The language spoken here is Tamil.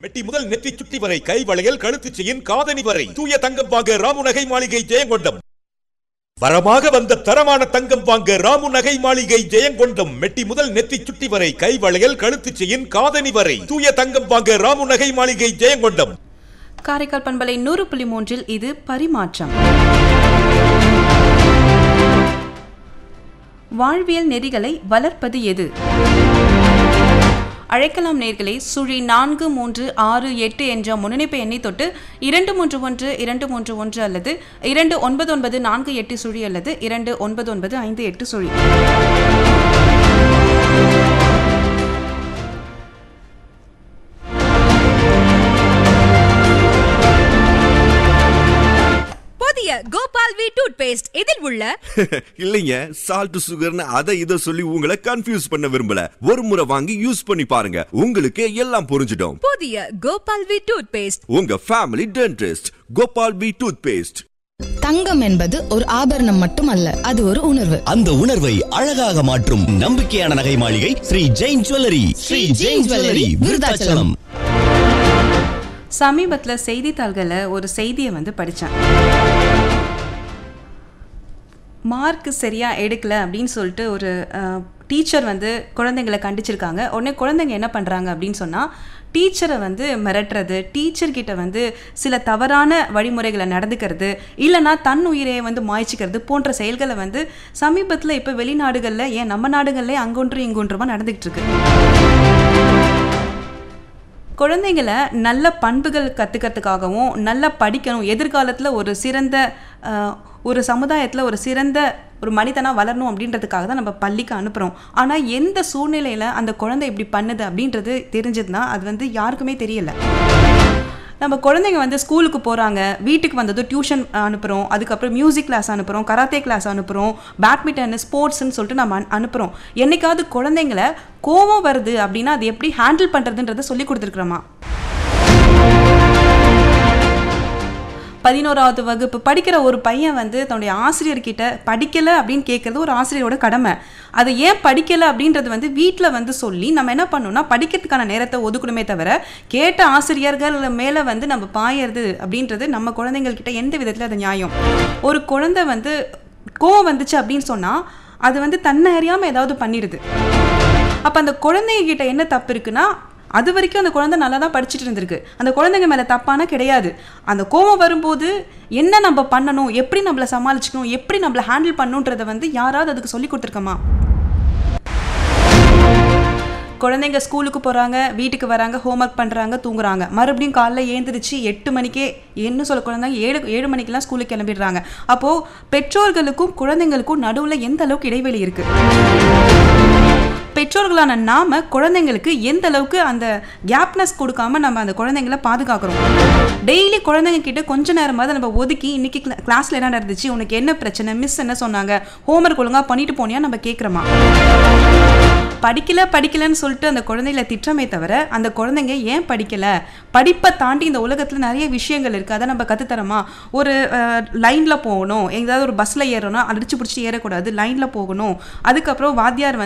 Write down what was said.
மெட்டி முதல் நெற்றி சுட்டி வரை கை வளையல் கழுத்து செயின் காதணி வரை தூய தங்கம் வாங்க ராமு நகை மாளிகை ஜெயங்கொண்டம் வரமாக வந்த தரமான தங்கம் வாங்க ராமு நகை மாளிகை ஜெயங்கொண்டம் மெட்டி முதல் நெத்தி சுட்டி வரை கை வளையல் கழுத்து செயின் காதணி வரை தூய தங்கம் வாங்க ராமு நகை மாளிகை ஜெயங்கொண்டம் காரைக்கால் பண்பலை நூறு புள்ளி மூன்றில் இது பரிமாற்றம் வாழ்வியல் நெறிகளை வளர்ப்பது எது அழைக்கலாம் நேர்களை சுழி நான்கு மூன்று ஆறு எட்டு என்ற முன்னிணைப்பு எண்ணை தொட்டு இரண்டு மூன்று ஒன்று இரண்டு மூன்று ஒன்று அல்லது இரண்டு ஒன்பது ஒன்பது நான்கு எட்டு சுழி அல்லது இரண்டு ஒன்பது ஒன்பது ஐந்து எட்டு சுழி புதிய கோபால் வி டூத் பேஸ்ட் இதில் உள்ள இல்லைங்க சால்ட் சுகர்னு அதை இதை சொல்லி உங்களை கன்ஃபியூஸ் பண்ண விரும்பல ஒரு முறை வாங்கி யூஸ் பண்ணி பாருங்க உங்களுக்கு எல்லாம் புரிஞ்சிடும் புதிய கோபால் வி டூத் பேஸ்ட் உங்க family dentist Gopal B toothpaste தங்கம் என்பது ஒரு ஆபரணம் மட்டுமல்ல அது ஒரு உணர்வு அந்த உணர்வை அழகாக மாற்றும் நம்பிக்கையான நகை மாளிகை ஸ்ரீ ஜெயின் ஜுவல்லரி ஸ்ரீ ஜெயின் ஜுவல்லரி விருதாச்சலம் சமீபத்தில் செய்தித்தாள்களில் ஒரு செய்தியை வந்து படித்தேன் மார்க் சரியாக எடுக்கல அப்படின்னு சொல்லிட்டு ஒரு டீச்சர் வந்து குழந்தைங்களை கண்டிச்சிருக்காங்க உடனே குழந்தைங்க என்ன பண்ணுறாங்க அப்படின்னு சொன்னால் டீச்சரை வந்து மிரட்டுறது டீச்சர்கிட்ட வந்து சில தவறான வழிமுறைகளை நடந்துக்கிறது இல்லைனா தன் உயிரை வந்து மாய்ச்சிக்கிறது போன்ற செயல்களை வந்து சமீபத்தில் இப்போ வெளிநாடுகளில் ஏன் நம்ம நாடுகளில் அங்கொன்றும் இங்கொன்றுமா நடந்துக்கிட்டு இருக்கு குழந்தைங்களை நல்ல பண்புகள் கற்றுக்கிறதுக்காகவும் நல்லா படிக்கணும் எதிர்காலத்தில் ஒரு சிறந்த அஹ், ஒரு சமுதாயத்தில் ஒரு சிறந்த ஒரு மனிதனாக வளரணும் அப்படின்றதுக்காக தான் நம்ம பள்ளிக்கு அனுப்புகிறோம் ஆனால் எந்த சூழ்நிலையில் அந்த குழந்தை இப்படி பண்ணுது அப்படின்றது தெரிஞ்சதுன்னா அது வந்து யாருக்குமே தெரியல நம்ம குழந்தைங்க வந்து ஸ்கூலுக்கு போகிறாங்க வீட்டுக்கு வந்ததும் டியூஷன் அனுப்புகிறோம் அதுக்கப்புறம் மியூசிக் கிளாஸ் அனுப்புகிறோம் கராத்தே கிளாஸ் அனுப்புகிறோம் பேட்மிண்டன் ஸ்போர்ட்ஸ்னு சொல்லிட்டு நம்ம அனு- அனுப்புகிறோம் என்னைக்காவது குழந்தைங்கள கோவம் வருது அப்படின்னா அது எப்படி ஹேண்டில் பண்ணுறதுன்றதை சொல்லி கொடுத்துருக்குறோமா பதினோராவது வகுப்பு படிக்கிற ஒரு பையன் வந்து தன்னுடைய ஆசிரியர்கிட்ட படிக்கலை அப்படின்னு கேட்குறது ஒரு ஆசிரியரோட கடமை அதை ஏன் படிக்கலை அப்படின்றது வந்து வீட்டில் வந்து சொல்லி நம்ம என்ன பண்ணணும்னா படிக்கிறதுக்கான நேரத்தை ஒதுக்கணுமே தவிர கேட்ட ஆசிரியர்கள் மேலே வந்து நம்ம பாயறது அப்படின்றது நம்ம குழந்தைங்கள்கிட்ட எந்த விதத்தில் அது நியாயம் ஒரு குழந்தை வந்து கோவம் வந்துச்சு அப்படின்னு சொன்னால் அது வந்து தன்னை அறியாமல் ஏதாவது பண்ணிடுது அப்போ அந்த குழந்தைங்க கிட்ட என்ன தப்பு இருக்குன்னா அது வரைக்கும் அந்த குழந்தை நல்லா தான் படிச்சுட்டு இருந்திருக்கு அந்த குழந்தைங்க மேலே தப்பான கிடையாது அந்த கோவம் வரும்போது என்ன நம்ம பண்ணணும் எப்படி நம்மளை சமாளிச்சுக்கணும் எப்படி நம்மளை ஹேண்டில் பண்ணணுன்றதை வந்து யாராவது அதுக்கு சொல்லி கொடுத்துருக்கோமா குழந்தைங்க ஸ்கூலுக்கு போகிறாங்க வீட்டுக்கு வராங்க ஹோம்ஒர்க் பண்ணுறாங்க தூங்குறாங்க மறுபடியும் காலைல ஏந்திரிச்சு எட்டு மணிக்கே என்ன சொல்ல குழந்தைங்க ஏழு ஏழு மணிக்கெல்லாம் ஸ்கூலுக்கு கிளம்பிடுறாங்க அப்போது பெற்றோர்களுக்கும் குழந்தைங்களுக்கும் நடுவில் எந்த அளவுக்கு இடைவெளி இருக்குது பெற்றோர்களான நாம குழந்தைங்களுக்கு எந்த அளவுக்கு அந்த கேப்னஸ் கொடுக்காம நம்ம அந்த குழந்தைங்கள பாதுகாக்கிறோம் டெய்லி குழந்தைங்க கிட்ட கொஞ்ச நேரமாவது நம்ம ஒதுக்கி இன்னைக்கு கிளா- கிளாஸ்ல என்ன நடந்துச்சு உனக்கு என்ன பிரச்சனை மிஸ் என்ன சொன்னாங்க ஹோம்ஒர்க் ஒழுங்கா பண்ணிட்டு போனியா நம்ம கேட்குறோமா படிக்கல படிக்கலன்னு சொல்லிட்டு அந்த குழந்தைகளை திட்டமே தவிர அந்த குழந்தைங்க ஏன் படிக்கல படிப்பை தாண்டி இந்த உலகத்தில் நிறைய விஷயங்கள் இருக்குது அதை நம்ம கற்றுத்தரமா ஒரு லைனில் போகணும் எங்கேயாவது ஒரு பஸ்ஸில் ஏறணும் அடிச்சு பிடிச்சி ஏறக்கூடாது லைனில் போகணும் அதுக்கப்புறம் வாத்தியார் வந்து